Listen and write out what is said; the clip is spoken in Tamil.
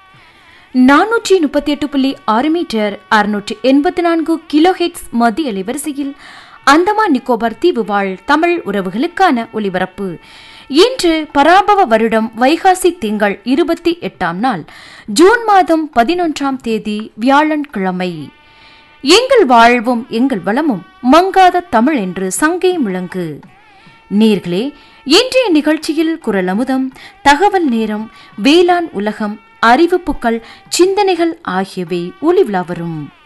நானூற்றி முப்பத்தி எட்டு புள்ளி ஆறு மீட்டர் அறுநூற்றி எண்பத்தி நான்கு கிலோ ஹெட்ஸ் மத்திய அலைவரிசையில் அந்தமான் நிக்கோபார் தீவு வாழ் தமிழ் உறவுகளுக்கான ஒலிபரப்பு இன்று பராபவ வருடம் வைகாசி திங்கள் இருபத்தி எட்டாம் நாள் ஜூன் மாதம் பதினொன்றாம் தேதி வியாழன்கிழமை எங்கள் வாழ்வும் எங்கள் வளமும் மங்காத தமிழ் என்று சங்கை முழங்கு நேர்களே இன்றைய நிகழ்ச்சியில் குரல் அமுதம் தகவல் நேரம் வேளாண் உலகம் அறிவிப்புகள் சிந்தனைகள் ஆகியவை ஒளிவிழா வரும்